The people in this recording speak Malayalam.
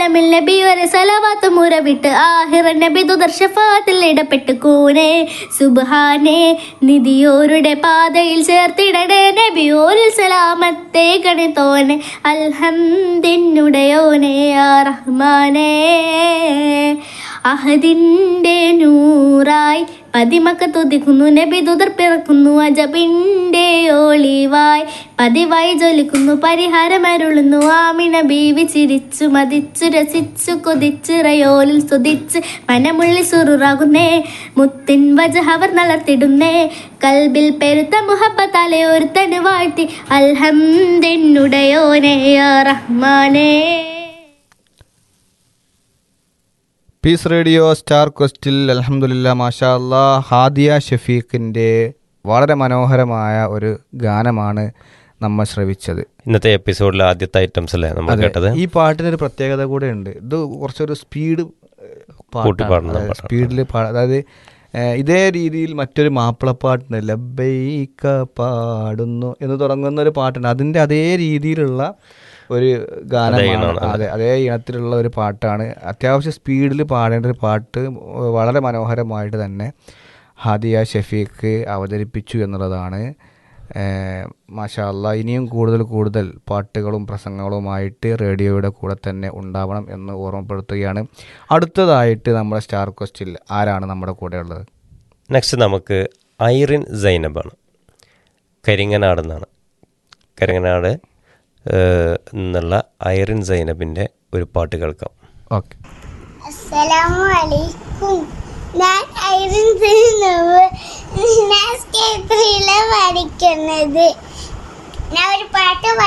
ആലമിൽ നബി ഒരു സലവാത്ത് മുറവിട്ട് ആഹിറ നബി ദുദർശഫാത്തിൽ ഇടപെട്ട് കൂനെ സുബ്ഹാനെ നിധിയോരുടെ പാതയിൽ ചേർത്തിടണേ നബിയോരിൽ സലാമത്തെ കണിത്തോനെ അൽഹംദിനുടയോനെ യാ റഹ്മാനേ അഹദിന്റെ നൂറായി പതിമക്ക തുതിക്കുന്നു നബി തുതർ പിറക്കുന്നു അജബിന്റെ ഒളിവായി പതിവായി ജ്വലിക്കുന്നു പരിഹാരമരുളുന്നു ആമിന ബീവി ചിരിച്ചു മതിച്ചു രസിച്ചു കൊതിച്ചിറയോലിൽ സ്തുതിച്ച് മനമുള്ളി സുറുറാകുന്നേ മുത്തിൻ വജഹവർ നളർത്തിടുന്നേ കൽബിൽ പെരുത്ത മുഹബത്താലെ ഒരുത്തന് വാഴ്ത്തി അൽഹംദിനുടയോനെ യാ റഹ്മാനേ പീസ് റേഡിയോ സ്റ്റാർ ക്വസ്റ്റിൽ അലഹമുല്ല മാഷാ അല്ലാ ഹാദിയ ഷഫീഖിൻ്റെ വളരെ മനോഹരമായ ഒരു ഗാനമാണ് നമ്മൾ ശ്രവിച്ചത് ഇന്നത്തെ എപ്പിസോഡിലെ ആദ്യത്തെ ഐറ്റംസ് അല്ലേ നമ്മൾ അതെ. കേട്ടത് ഈ പാട്ടിനൊരു പ്രത്യേകത കൂടെ ഉണ്ട് ഇത് കുറച്ചൊരു സ്പീഡ് കൂട്ടി പാടുന്ന പാട്ടാണ്. സ്പീഡിൽ അതായത് ഏഹ്, ഇതേ രീതിയിൽ മറ്റൊരു മാപ്പിളപ്പാട്ടുണ്ട് ലബൈക്ക പാടുന്നു എന്ന് തുടങ്ങുന്ന ഒരു പാട്ടുണ്ട് അതിൻ്റെ അതേ രീതിയിലുള്ള ഒരു ഗാനമാണ് ഈണമാണ്, അതെ അതേ ഇനത്തിലുള്ള ഒരു പാട്ടാണ് അത്യാവശ്യം സ്പീഡിൽ പാടേണ്ട ഒരു പാട്ട് വളരെ മനോഹരമായിട്ട് തന്നെ ഹാദിയ ഷഫീഖ് അവതരിപ്പിച്ചു എന്നുള്ളതാണ് മാഷാ അല്ലാ ഇനിയും കൂടുതൽ കൂടുതൽ പാട്ടുകളും പ്രസംഗങ്ങളുമായിട്ട് റേഡിയോയുടെ കൂടെ തന്നെ ഉണ്ടാവണം എന്ന് ഓർമ്മപ്പെടുത്തുകയാണ് അടുത്തതായിട്ട് നമ്മുടെ സ്റ്റാർ ക്വസ്റ്റിൽ ആരാണ് നമ്മുടെ കൂടെ ഉള്ളത് നെക്സ്റ്റ് നമുക്ക് ഐറിൻ സൈനബാണ് കരിങ്ങനാട് എന്നാണ് കരിങ്ങനാട് ഏഹ്, എന്നുള്ള ഐറിൻ സൈനബിൻ്റെ ഒരു പാട്ട് കേൾക്കാം ഓക്കെ അസ്സലാമു അലൈക്കും ഞാൻ ഐറിൻ സൈനബ് ഞാൻ സ്കേത്രിയിലെ പഠിക്കുന്നത് ഞാൻ ഒരു പാട്ട്